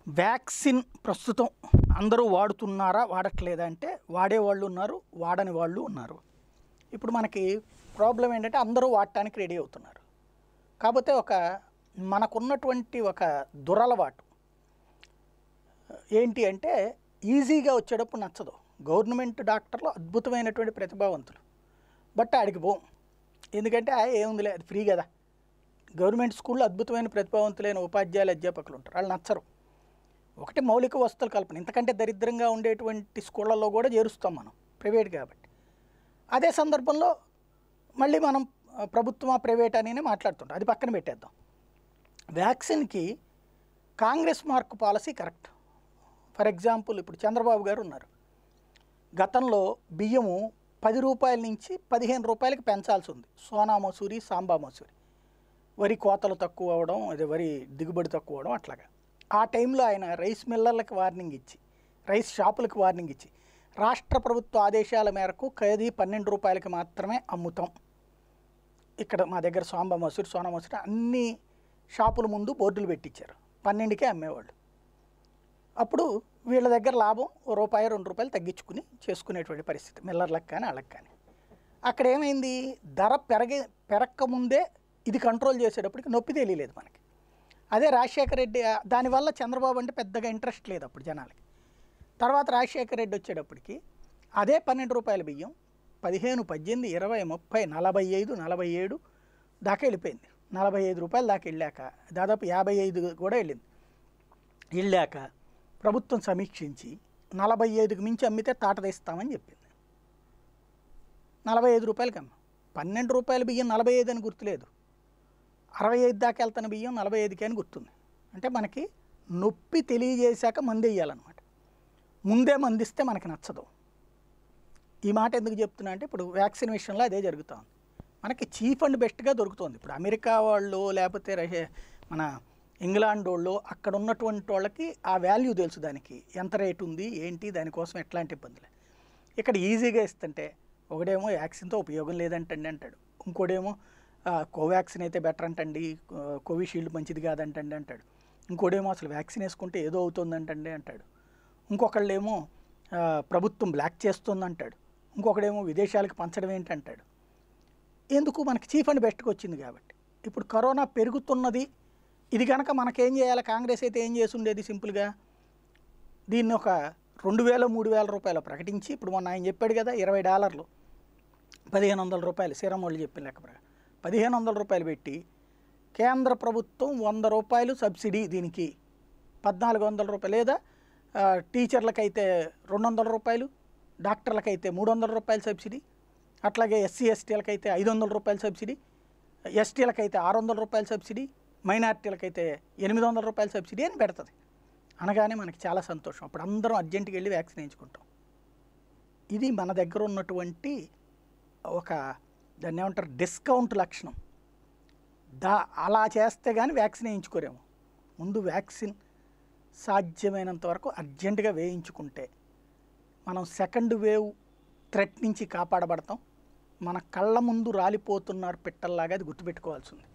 vaccine ప్రస్తుతం అందరూ వాడుతున్నారా వాడట్లేదా అంటే వాడేవాళ్ళు ఉన్నారు వాడని వాళ్ళు ఉన్నారు ఇప్పుడు మనకి ప్రాబ్లం ఏంటంటే అందరూ వాడటానికి రెడీ అవుతున్నారు కాకపోతే ఒక మనకున్నటువంటి ఒక దురలవాటు ఏంటి అంటే ఈజీగా వచ్చేటప్పుడు నచ్చదు గవర్నమెంట్ డాక్టర్లు అద్భుతమైనటువంటి ప్రతిభావంతులు బట్ ఆడికి పోం ఎందుకంటే "ఆ, ఏముందిలే అది ఫ్రీ కదా గవర్నమెంట్ స్కూల్లో అద్భుతమైన ప్రతిభావంతులైన ఉపాధ్యాయులు అధ్యాపకులు ఉంటారు వాళ్ళు నచ్చరు ఒకటి మౌలిక వసతులు కల్పన ఇంతకంటే దరిద్రంగా ఉండేటువంటి స్కూళ్ళల్లో కూడా చేరుస్తాం మనం ప్రైవేట్ కాబట్టి అదే సందర్భంలో మళ్ళీ మనం ఆ, ప్రభుత్వమా ప్రైవేట్ అని మాట్లాడుతుంటాం అది పక్కన పెట్టేద్దాం వ్యాక్సిన్కి Congress mark policy correct for example ఇప్పుడు చంద్రబాబు గారు ఉన్నారు గతంలో బియ్యము పది రూపాయల నుంచి పదిహేను రూపాయలకి పెంచాల్సి ఉంది సోనా మసూరి సాంబా మసూరి వరి కోతలు తక్కువ అవడం అదే వరి దిగుబడి తక్కువ అవడం అట్లాగా ఆ టైంలో ఆయన రైస్ మిల్లర్లకు వార్నింగ్ ఇచ్చి రైస్ షాపులకు వార్నింగ్ ఇచ్చి రాష్ట్ర ప్రభుత్వ ఆదేశాల మేరకు ఖైదీ పన్నెండు రూపాయలకి మాత్రమే అమ్ముతాం ఇక్కడ మా దగ్గర సాంబా మసూరి సోనా మసూరి అన్ని షాపుల ముందు బోర్డులు పెట్టించారు పన్నెండుకే అమ్మేవాళ్ళు అప్పుడు వీళ్ళ దగ్గర లాభం ఓ రూపాయి రెండు రూపాయలు తగ్గించుకుని చేసుకునేటువంటి పరిస్థితి మిల్లర్లకు కానీ వాళ్ళకి కానీ అక్కడ ఏమైంది ధర పెరగే పెరక్క ముందే ఇది కంట్రోల్ చేసేటప్పటికి నొప్పి తెలియలేదు మనకి అదే రాజశేఖర రెడ్డి ఆ, దానివల్ల చంద్రబాబు అంటే పెద్దగా ఇంట్రెస్ట్ లేదు అప్పుడు జనాలకి తర్వాత రాజశేఖర రెడ్డి వచ్చేటప్పటికి అదే పన్నెండు రూపాయల బియ్యం పదిహేను పద్దెనిమిది ఇరవై ముప్పై నలభై ఐదు నలభై ఏడు దాకా వెళ్ళిపోయింది నలభై ఐదు రూపాయలు దాకా వెళ్ళాక దాదాపు యాభై ఐదు కూడా వెళ్ళింది వెళ్ళాక ప్రభుత్వం సమీక్షించి నలభై ఐదుకి మించి అమ్మితే తాట తీస్తామని చెప్పింది నలభై ఐదు రూపాయలకి అమ్మ పన్నెండు రూపాయల బియ్యం నలభై ఐదు అని గుర్తులేదు అరవై ఐదు దాకా వెళ్తున్న బియ్యం నలభై ఐదుకి అని గుర్తుంది అంటే మనకి నొప్పి తెలియజేశాక మందు వేయాలన్నమాట ముందే మందిస్తే మనకి నచ్చదు ఈ మాట ఎందుకు చెప్తున్నా అంటే ఇప్పుడు వ్యాక్సిన్ విషయంలో అదే జరుగుతుంది మనకి చీఫ్ అండ్ బెస్ట్గా దొరుకుతుంది ఇప్పుడు అమెరికా వాళ్ళు లేకపోతే రష్యా మన ఇంగ్లాండ్ వాళ్ళు అక్కడ ఉన్నటువంటి వాళ్ళకి ఆ వాల్యూ తెలుసు దానికి ఎంత రేటు ఉంది ఏంటి దానికోసం ఎట్లాంటి ఇబ్బందులే ఇక్కడ ఈజీగా ఇస్తుంటే ఒకడేమో వ్యాక్సిన్తో ఉపయోగం లేదంటండి అంటాడు ఇంకోడేమో "ఆ, కోవాక్సిన్ అయితే బెటర్ అంటండి కో- కోవిషీల్డ్ మంచిది కాదంటండి అంటాడు ఇంకోడేమో అసలు వ్యాక్సిన్ వేసుకుంటే ఏదో అవుతుందంటండి అంటాడు ఇంకొకళ్ళేమో "ఆ, ప్రభుత్వం బ్లాక్ చేస్తుంది అంటాడు ఇంకొకడేమో విదేశాలకు పంచడం ఏంటి అంటాడు ఎందుకు మనకి చీఫ్ అండ్ బెస్ట్కి వచ్చింది కాబట్టి ఇప్పుడు కరోనా పెరుగుతున్నది ఇది కనుక మనకేం చేయాలి కాంగ్రెస్ అయితే ఏం చేసి ఉండేది సింపుల్గా దీన్ని ఒక రెండు వేల మూడు వేల రూపాయలు ప్రకటించి ఇప్పుడు మొన్న ఆయన చెప్పాడు కదా ఇరవై డాలర్లు పదిహేను వందల రూపాయలు సీరం వాళ్ళు చెప్పిన లెక్క ప్రకారం పదిహేను వందల రూపాయలు పెట్టి కేంద్ర ప్రభుత్వం వంద రూపాయలు సబ్సిడీ దీనికి పద్నాలుగు వందల రూపాయలు లేదా ఆ, టీచర్లకైతే రెండు వందల రూపాయలు డాక్టర్లకైతే మూడు వందల రూపాయలు సబ్సిడీ అట్లాగే ఎస్సీ ఎస్టీలకైతే ఐదు వందల రూపాయలు సబ్సిడీ ఎస్టీలకైతే ఆరు వందల రూపాయల సబ్సిడీ మైనార్టీలకైతే ఎనిమిది వందల రూపాయల సబ్సిడీ అని పెడుతుంది అనగానే మనకి చాలా సంతోషం అప్పుడు అందరం అర్జెంటుకి వెళ్ళి వ్యాక్సిన్ వేయించుకుంటాం ఇది మన దగ్గర ఉన్నటువంటి ఒక దాన్ని ఏమంటారు డిస్కౌంట్ లక్షణం దా అలా చేస్తే కానీ వ్యాక్సిన్ వేయించుకోరేమో ముందు వ్యాక్సిన్ సాధ్యమైనంత వరకు అర్జెంటుగా వేయించుకుంటే మనం సెకండ్ వేవ్ థ్రెట్ నుంచి కాపాడబడతాం మన కళ్ళ ముందు రాలిపోతున్నారు పిట్టల్లాగా అది గుర్తుపెట్టుకోవాల్సి ఉంది